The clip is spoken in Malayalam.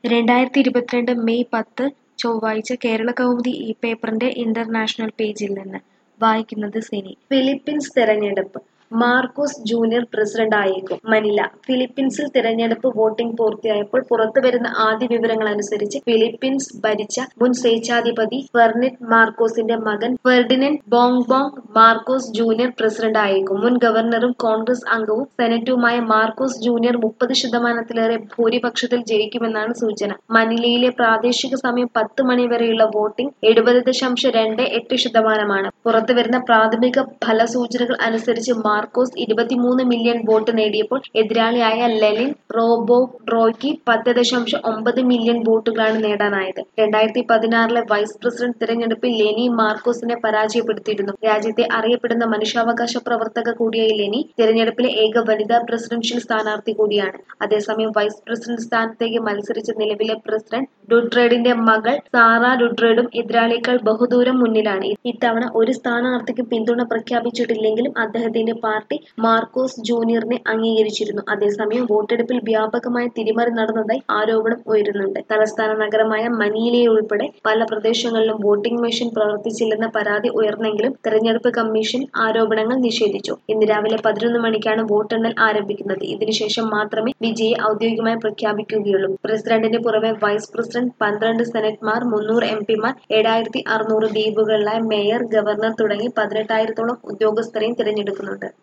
രണ്ടായിരത്തി ഇരുപത്തിരണ്ട് മെയ് പത്ത് ചൊവ്വാഴ്ച കേരളകൗമുദി ഈ പേപ്പറിന്റെ ഇന്റർനാഷണൽ പേജിൽ നിന്ന് വായിക്കുന്നത് സിനി ഫിലിപ്പീൻസ് തെരഞ്ഞെടുപ്പ് മാർക്കോസ് ജൂനിയർ പ്രസിഡന്റായേക്കും മനില ഫിലിപ്പീൻസിൽ തിരഞ്ഞെടുപ്പ് വോട്ടിംഗ് പൂർത്തിയായപ്പോൾ പുറത്തുവരുന്ന ആദ്യ വിവരങ്ങൾ അനുസരിച്ച് ഫിലിപ്പീൻസ് ഭരിച്ച മുൻ സ്വേച്ഛാധിപതി ഫെർണിറ്റ് മാർക്കോസിന്റെ മകൻ ഫെർഡിനൻഡ് ബോങ്ബോങ് മാർക്കോസ് ജൂനിയർ പ്രസിഡന്റായേക്കും മുൻ ഗവർണറും കോൺഗ്രസ് അംഗവും സെനറ്റുമായ മാർക്കോസ് ജൂനിയർ മുപ്പത് ശതമാനത്തിലേറെ ഭൂരിപക്ഷത്തിൽ ജയിക്കുമെന്നാണ് സൂചന മനിലയിലെ പ്രാദേശിക സമയം പത്ത് മണി വരെയുള്ള വോട്ടിംഗ് എഴുപത് ദശാംശം രണ്ട് എട്ട് ശതമാനമാണ് പുറത്തുവരുന്ന പ്രാഥമിക ഫലസൂചനകൾ അനുസരിച്ച് മാർക്കോസ് ഇരുപത്തിമൂന്ന് മില്യൺ വോട്ട് നേടിയപ്പോൾ എതിരാളിയായ ലെനിൻ റോബോ ഡ്രോയ്ക്ക് പത്ത് ദശാംശം ഒമ്പത് മില്യൺ വോട്ടുകളാണ് നേടാനായത് രണ്ടായിരത്തി പതിനാറിലെ വൈസ് പ്രസിഡന്റ് തിരഞ്ഞെടുപ്പിൽ ലെനി മാർക്കോസിനെ പരാജയപ്പെടുത്തിയിരുന്നു രാജ്യത്തെ അറിയപ്പെടുന്ന മനുഷ്യാവകാശ പ്രവർത്തക കൂടിയായ ലെനി തിരഞ്ഞെടുപ്പിലെ ഏക വനിതാ പ്രസിഡൻഷ്യൽ സ്ഥാനാർത്ഥി കൂടിയാണ് അതേസമയം വൈസ് പ്രസിഡന്റ് സ്ഥാനത്തേക്ക് മത്സരിച്ച നിലവിലെ പ്രസിഡന്റ് ഡുട്രേഡിന്റെ മകൾ സാറ ഡുട്രേഡും എതിരാളിയേക്കാൾ ബഹുദൂരം മുന്നിലാണ് ഇത്തവണ ഒരു സ്ഥാനാർത്ഥിക്ക് പിന്തുണ പ്രഖ്യാപിച്ചിട്ടില്ലെങ്കിലും അദ്ദേഹത്തിന്റെ പാർട്ടി മാർക്കോസ് ജൂനിയറിനെ അംഗീകരിച്ചിരുന്നു അതേസമയം വോട്ടെടുപ്പിൽ വ്യാപകമായ തിരിമറി നടന്നതായി ആരോപണം ഉയരുന്നുണ്ട് തലസ്ഥാന നഗരമായ മനീലയുൾപ്പെടെ പല പ്രദേശങ്ങളിലും വോട്ടിംഗ് മെഷീൻ പ്രവർത്തിച്ചില്ലെന്ന പരാതി ഉയർന്നെങ്കിലും തെരഞ്ഞെടുപ്പ് കമ്മീഷൻ ആരോപണങ്ങൾ നിഷേധിച്ചു ഇന്ന് രാവിലെ പതിനൊന്ന് മണിക്കാണ് വോട്ടെണ്ണൽ ആരംഭിക്കുന്നത് ഇതിനുശേഷം മാത്രമേ വിജയെ ഔദ്യോഗികമായി പ്രഖ്യാപിക്കുകയുള്ളൂ പ്രസിഡന്റിന് പുറമെ വൈസ് പ്രസിഡന്റ് പന്ത്രണ്ട് സെനറ്റ്മാർ മുന്നൂറ് എം പിമാർ ഏഴായിരത്തി അറുന്നൂറ് ദ്വീപുകളിലായ മേയർ ഗവർണർ തുടങ്ങി പതിനെട്ടായിരത്തോളം ഉദ്യോഗസ്ഥരെയും തിരഞ്ഞെടുക്കുന്നുണ്ട്